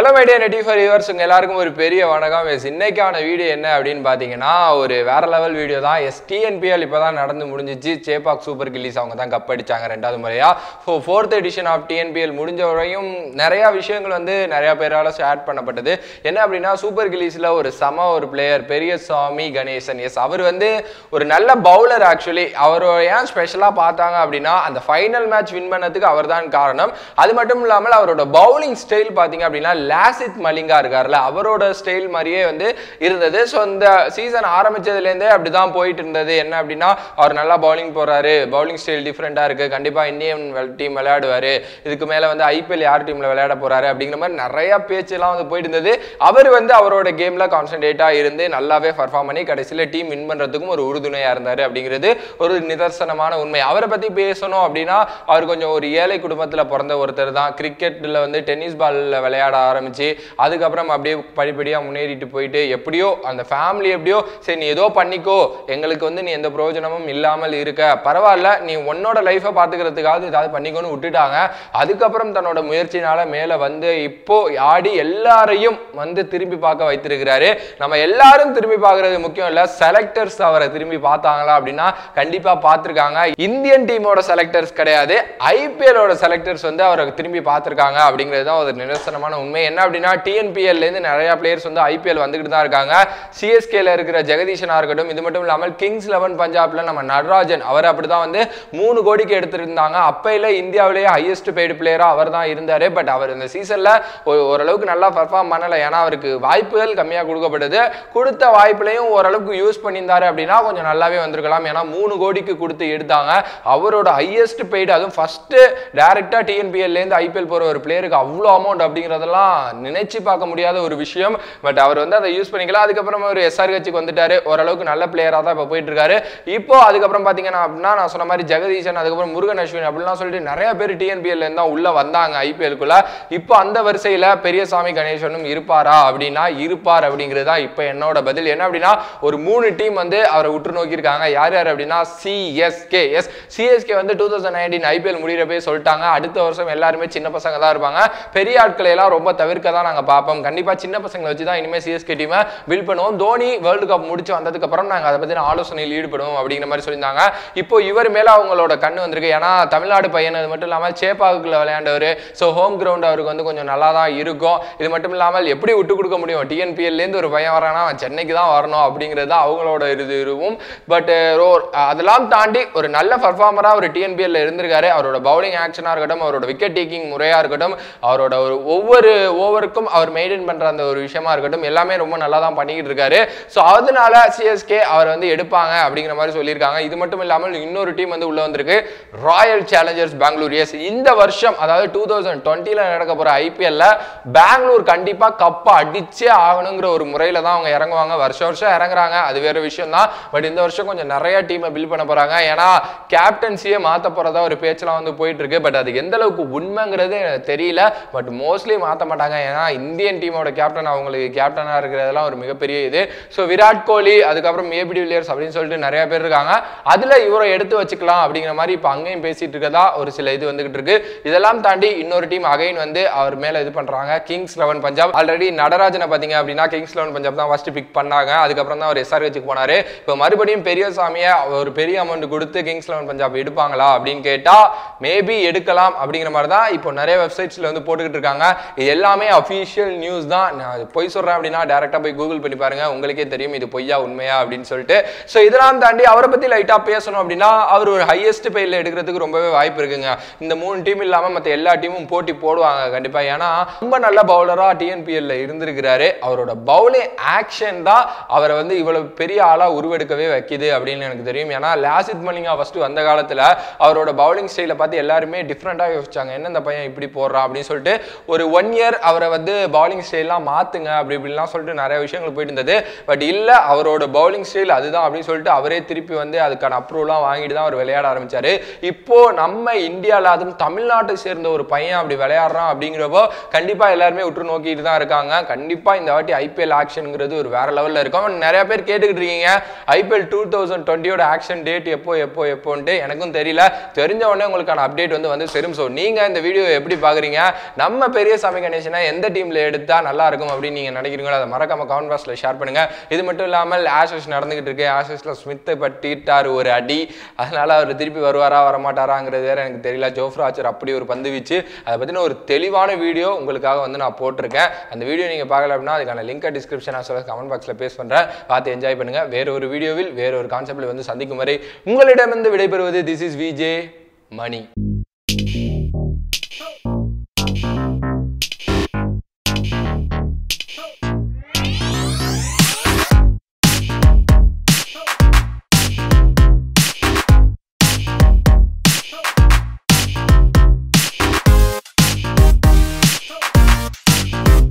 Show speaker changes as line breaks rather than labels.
hello my dear நெட்டி for yours உங்க எல்லாருக்கும் ஒரு பெரிய வணக்கம் எஸ் இன்னைக்கான வீடியோ என்ன அப்படின்னு பார்த்தீங்கன்னா ஒரு வேற லெவல் வீடியோ தான் எஸ் டிஎன்பிஎல் இப்போ தான் நடந்து முடிஞ்சிச்சு சேப்பாக் சூப்பர் கில்லிஸ் அவங்க தான் கப் அடிச்சாங்க ரெண்டாவது முறையா so fourth edition of TNPL முடிஞ்ச வரையும் நிறையா விஷயங்கள் வந்து நிறையா பேரால் ஷேர் பண்ணப்பட்டது என்ன அப்படின்னா சூப்பர் கில்லிஸில் ஒரு சம ஒரு பிளேயர் பெரியசாமி கணேசன் எஸ் அவர் வந்து ஒரு நல்ல பவுலர் ஆக்சுவலி அவர் ஏன் ஸ்பெஷலாக பார்த்தாங்க அப்படின்னா அந்த ஃபைனல் மேட்ச் வின் பண்ணதுக்கு அவர் தான் காரணம் அது மட்டும் இல்லாமல் அவரோட பவுலிங் ஸ்டைல் பார்த்தீங்க அப்படின்னா லாசித் மலிங்கா இருக்கார்ல அவரோட ஸ்டைல் மாதிரியே வந்து இருந்தது ஸோ இந்த சீசன் ஆரம்பிச்சதுலேருந்தே அப்படி தான் போயிட்டு இருந்தது என்ன அப்படின்னா அவர் நல்லா பவுலிங் போறாரு பவுலிங் ஸ்டைல் டிஃப்ரெண்ட்டாக இருக்கு கண்டிப்பாக இந்தியன் டீம் விளையாடுவார் இதுக்கு மேலே வந்து ஐபிஎல் யார் டீமில் விளையாட போறாரு அப்படிங்கிற மாதிரி நிறைய பேச்செல்லாம் வந்து போயிட்டு இருந்தது அவர் வந்து அவரோட கேமில் கான்சன்ட்ரேட்டாக இருந்து நல்லாவே பர்ஃபார்ம் பண்ணி கடைசியில் டீம் வின் பண்ணுறதுக்கும் ஒரு உறுதுணையாக இருந்தார் அப்படிங்கிறது ஒரு நிதர்சனமான உண்மை அவரை பற்றி பேசணும் அப்படின்னா அவர் கொஞ்சம் ஒரு ஏழை குடும்பத்தில் பிறந்த ஒருத்தர் தான் கிரிக்கெட்டில் வந்து டென்னிஸ் பாலில் விளையாட ஆரம்பிச்சு அதுக்கப்புறம் அப்படியே படிப்படியாக முன்னேறிட்டு போயிட்டு எப்படியோ அந்த ஃபேமிலி எப்படியோ சரி நீ ஏதோ பண்ணிக்கோ எங்களுக்கு வந்து நீ எந்த பிரயோஜனமும் இல்லாமல் இருக்க பரவாயில்ல நீ உன்னோட லைஃப்பை பார்த்துக்கிறதுக்காவது ஏதாவது பண்ணிக்கோன்னு விட்டுட்டாங்க அதுக்கப்புறம் தன்னோட முயற்சினால மேலே வந்து இப்போ ஆடி எல்லாரையும் வந்து திரும்பி பார்க்க வைத்திருக்கிறாரு நம்ம எல்லாரும் திரும்பி பார்க்கறது முக்கியம் இல்லை செலக்டர்ஸ் அவரை திரும்பி பார்த்தாங்களா அப்படின்னா கண்டிப்பாக பார்த்துருக்காங்க இந்தியன் டீமோட செலக்டர்ஸ் கிடையாது ஐபிஎலோட செலக்டர்ஸ் வந்து அவரை திரும்பி பார்த்துருக்காங்க அப்படிங்கிறது தான் ஒரு நிதர்சனமான உண்மை என்ன அப்படின்னா டிஎன்பிஎல்ல இருந்து நிறைய பிளேயர்ஸ் வந்து ஐபிஎல் வந்துகிட்டு தான் இருக்காங்க சிஎஸ்கேல இருக்கிற ஜெகதீஷனா இருக்கட்டும் இது மட்டும் இல்லாமல் கிங்ஸ் லெவன் பஞ்சாப்ல நம்ம நடராஜன் அவர் அப்படிதான் வந்து மூணு கோடிக்கு எடுத்திருந்தாங்க அப்பையில இந்தியாவிலேயே ஹையஸ்ட் பெய்டு பிளேயரா அவர் தான் இருந்தாரு பட் அவர் இந்த சீசன்ல ஓரளவுக்கு நல்லா பர்ஃபார்ம் பண்ணல ஏன்னா அவருக்கு வாய்ப்புகள் கம்மியாக கொடுக்கப்பட்டது கொடுத்த வாய்ப்புலையும் ஓரளவுக்கு யூஸ் பண்ணியிருந்தாரு அப்படின்னா கொஞ்சம் நல்லாவே வந்திருக்கலாம் ஏன்னா மூணு கோடிக்கு கொடுத்து எடுத்தாங்க அவரோட ஹையஸ்ட் பெய்டு அதுவும் ஃபர்ஸ்ட் டைரக்டா டிஎன்பிஎல்லேருந்து ஐபிஎல் போற ஒரு பிளேயருக்கு அவ்வளோ அமௌண்ட் அப்படிங்கிறதெல்லாம் நினைச்சு பார்க்க முடியாத ஒரு விஷயம் பட் அவர் வந்து அதை யூஸ் பண்ணிக்கலாம் அதுக்கப்புறம் ஒரு எஸ்ஆர் கட்சிக்கு வந்துட்டாரு ஓரளவுக்கு நல்ல பிளேயராக தான் இப்போ போயிட்டு இருக்காரு இப்போ அதுக்கப்புறம் பார்த்தீங்கன்னா அப்படின்னா நான் சொன்ன மாதிரி ஜெகதீசன் அதுக்கப்புறம் முருகன் அஸ்வின் அப்படிலாம் சொல்லிட்டு நிறைய பேர் டிஎன்பிஎல்ல இருந்தா உள்ள வந்தாங்க ஐபிஎல்குள்ள இப்போ அந்த வரிசையில பெரியசாமி கணேசனும் இருப்பாரா அப்படின்னா இருப்பார் அப்படிங்கிறது தான் இப்போ என்னோட பதில் என்ன அப்படின்னா ஒரு மூணு டீம் வந்து அவரை உற்று நோக்கியிருக்காங்க யார் யார் அப்படின்னா சிஎஸ்கே எஸ் சிஎஸ்கே வந்து டூ தௌசண்ட் நைன்டீன் ஐபிஎல் முடிகிறப்பே சொல்லிட்டாங்க அடுத்த வருஷம் எல்லாருமே சின்ன பசங்க தான் இருப்பாங்க பெரிய ஆட்களை எல்லாம் ரொம்ப தவிர்க்க தான் நாங்கள் பார்ப்போம் கண்டிப்பாக சின்ன பசங்களை வச்சு தான் இனிமேல் சிஎஸ்கே டீமை பில்ட் பண்ணுவோம் தோனி வேர்ல்டு கப் முடிச்சு வந்ததுக்கு அப்புறம் நாங்கள் அதை பற்றின ஆலோசனையில் ஈடுபடுவோம் அப்படிங்கிற மாதிரி சொல்லியிருந்தாங்க இப்போ இவர் மேலே அவங்களோட கண்ணு வந்திருக்கு ஏன்னா தமிழ்நாடு பையன் அது மட்டும் இல்லாமல் சேப்பாக்குள்ள விளையாண்டவர் ஸோ ஹோம் கிரவுண்ட் அவருக்கு வந்து கொஞ்சம் நல்லா தான் இருக்கும் இது மட்டும் இல்லாமல் எப்படி விட்டு கொடுக்க முடியும் டிஎன்பிஎல்லேருந்து ஒரு பையன் வரானா அவன் சென்னைக்கு தான் வரணும் அப்படிங்கிறது தான் அவங்களோட இது இதுவும் பட் அதெல்லாம் தாண்டி ஒரு நல்ல பர்ஃபார்மராக ஒரு டிஎன்பிஎல்ல இருந்திருக்காரு அவரோட பவுலிங் ஆக்ஷனாக இருக்கட்டும் அவரோட விக்கெட் டேக்கிங் முறையாக இருக்கட்டும் அவரோட ஒரு ஒவ்வொரு ஓவருக்கும் அவர் மெயின்டைன் பண்ணுற அந்த ஒரு விஷயமா இருக்கட்டும் எல்லாமே ரொம்ப நல்லா தான் பண்ணிக்கிட்டு இருக்காரு ஸோ அதனால சிஎஸ்கே அவர் வந்து எடுப்பாங்க அப்படிங்கிற மாதிரி சொல்லியிருக்காங்க இது மட்டும் இல்லாமல் இன்னொரு டீம் வந்து உள்ள வந்திருக்கு ராயல் சேலஞ்சர்ஸ் பெங்களூர் எஸ் இந்த வருஷம் அதாவது டூ தௌசண்ட் டுவெண்ட்டியில் நடக்க போகிற ஐபிஎல்ல பெங்களூர் கண்டிப்பாக கப்பை அடிச்சே ஆகணுங்கிற ஒரு முறையில் தான் அவங்க இறங்குவாங்க வருஷம் வருஷம் இறங்குறாங்க அது வேற விஷயம் தான் பட் இந்த வருஷம் கொஞ்சம் நிறைய டீமை பில்ட் பண்ண போறாங்க ஏன்னா கேப்டன்சியே மாற்ற போறதா ஒரு பேச்செல்லாம் வந்து போயிட்டு இருக்கு பட் அது எந்த அளவுக்கு உண்மைங்கிறது எனக்கு தெரியல பட் மோஸ்ட்லி மாற்ற மாட்டாங்க ஏன்னா இந்தியன் டீமோட கேப்டன் அவங்களுக்கு கேப்டனாக இருக்கிறதெல்லாம் ஒரு மிகப்பெரிய இது ஸோ விராட் கோலி அதுக்கப்புறம் ஏபிடி வில்லியர்ஸ் அப்படின்னு சொல்லிட்டு நிறைய பேர் இருக்காங்க அதில் இவரை எடுத்து வச்சுக்கலாம் அப்படிங்கிற மாதிரி இப்போ அங்கேயும் பேசிட்டு இருக்கதா ஒரு சில இது வந்துகிட்டு இருக்கு இதெல்லாம் தாண்டி இன்னொரு டீம் அகைன் வந்து அவர் மேலே இது பண்ணுறாங்க கிங்ஸ் லெவன் பஞ்சாப் ஆல்ரெடி நடராஜனை பார்த்தீங்க அப்படின்னா கிங்ஸ் லெவன் பஞ்சாப் தான் ஃபர்ஸ்ட் பிக் பண்ணாங்க அதுக்கப்புறம் தான் அவர் எஸ்ஆர் வச்சுக்கு போனாரு இப்போ மறுபடியும் பெரியசாமியை ஒரு பெரிய அமௌண்ட் கொடுத்து கிங்ஸ் லெவன் பஞ்சாப் எடுப்பாங்களா அப்படின்னு கேட்டால் மேபி எடுக்கலாம் அப்படிங்கிற மாதிரி தான் இப்போ நிறைய வெப்சைட்ஸில் வந்து போட்டுக்கிட்டு இருக்காங்க இது எல்லாமே அஃபீஷியல் நியூஸ் தான் நான் பொய் சொல்கிறேன் அப்படின்னா டேரெக்டாக போய் கூகுள் பண்ணி பாருங்க உங்களுக்கே தெரியும் இது பொய்யா உண்மையா அப்படின்னு சொல்லிட்டு ஸோ இதெல்லாம் தாண்டி அவரை பற்றி லைட்டாக பேசணும் அப்படின்னா அவர் ஒரு ஹையஸ்ட் பெயில எடுக்கிறதுக்கு ரொம்பவே வாய்ப்பு இருக்குங்க இந்த மூணு டீம் இல்லாமல் மற்ற எல்லா டீமும் போட்டி போடுவாங்க கண்டிப்பாக ஏன்னா ரொம்ப நல்ல பவுலராக டிஎன்பிஎல்ல இருந்திருக்கிறாரு அவரோட பவுலிங் ஆக்ஷன் தான் அவரை வந்து இவ்வளவு பெரிய ஆளாக உருவெடுக்கவே வைக்குது அப்படின்னு எனக்கு தெரியும் ஏன்னா லாசித் மலிங்கா ஃபர்ஸ்ட் வந்த காலத்தில் அவரோட பவுலிங் ஸ்டைலை பார்த்து எல்லாருமே டிஃப்ரெண்ட்டாக யோசிச்சாங்க என்ன இந்த பையன் இப்படி போடுறான் அப்படின்னு சொல்லிட்டு ஒரு ஒன் இயர் அவரை வந்து பவுலிங் ஸ்டைல்லாம் மாற்றுங்க அப்படி இப்படிலாம் சொல்லிட்டு நிறைய விஷயங்கள் போயிட்டு இருந்தது பட் இல்லை அவரோட பவுலிங் ஸ்டைல் அதுதான் அப்படின்னு சொல்லிட்டு அவரே திருப்பி வந்து அதுக்கான அப்ரூவலாம் வாங்கிட்டு தான் அவர் விளையாட ஆரம்பிச்சாரு இப்போ நம்ம இந்தியாவில் அதுவும் தமிழ்நாட்டை சேர்ந்த ஒரு பையன் அப்படி விளையாடுறான் அப்படிங்கிறப்போ கண்டிப்பாக எல்லாருமே உற்று நோக்கிட்டு தான் இருக்காங்க கண்டிப்பாக இந்த வாட்டி ஐபிஎல் ஆக்ஷனுங்கிறது ஒரு வேற லெவலில் இருக்கும் நிறைய பேர் கேட்டுக்கிட்டு இருக்கீங்க ஐபிஎல் டூ தௌசண்ட் டுவெண்ட்டியோட ஆக்ஷன் டேட் எப்போ எப்போ எப்போன்ட்டு எனக்கும் தெரியல தெரிஞ்ச உடனே உங்களுக்கான அப்டேட் வந்து வந்து சேரும் ஸோ நீங்கள் இந்த வீடியோ எப்படி பார்க்குறீங்க நம்ம பெரியசாமி கணேசன் கேப்டன்ஷனை எந்த டீமில் எடுத்தால் நல்லா இருக்கும் அப்படின்னு நீங்கள் நினைக்கிறீங்களோ அதை மறக்காம கமெண்ட் பாக்ஸில் ஷேர் பண்ணுங்கள் இது மட்டும் இல்லாமல் ஆஷஸ் நடந்துகிட்டு இருக்கு ஆஷஸில் ஸ்மித்தை பட்டிட்டார் ஒரு அடி அதனால அவர் திருப்பி வருவாரா வரமாட்டாராங்கிறது வேற எனக்கு தெரியல ஜோஃப்ரா ஆச்சர் அப்படி ஒரு பந்து வீச்சு அதை பற்றின ஒரு தெளிவான வீடியோ உங்களுக்காக வந்து நான் போட்டிருக்கேன் அந்த வீடியோ நீங்கள் பார்க்கல அப்படின்னா அதுக்கான லிங்கை டிஸ்கிரிப்ஷன் சொல்ல கமெண்ட் பாக்ஸில் பேஸ் பண்ணுறேன் பார்த்து என்ஜாய் பண்ணுங்கள் வேற ஒரு வீடியோவில் வேற ஒரு கான்செப்டில் வந்து சந்திக்கும் வரை உங்களிடமிருந்து விடைபெறுவது திஸ் இஸ் விஜே மணி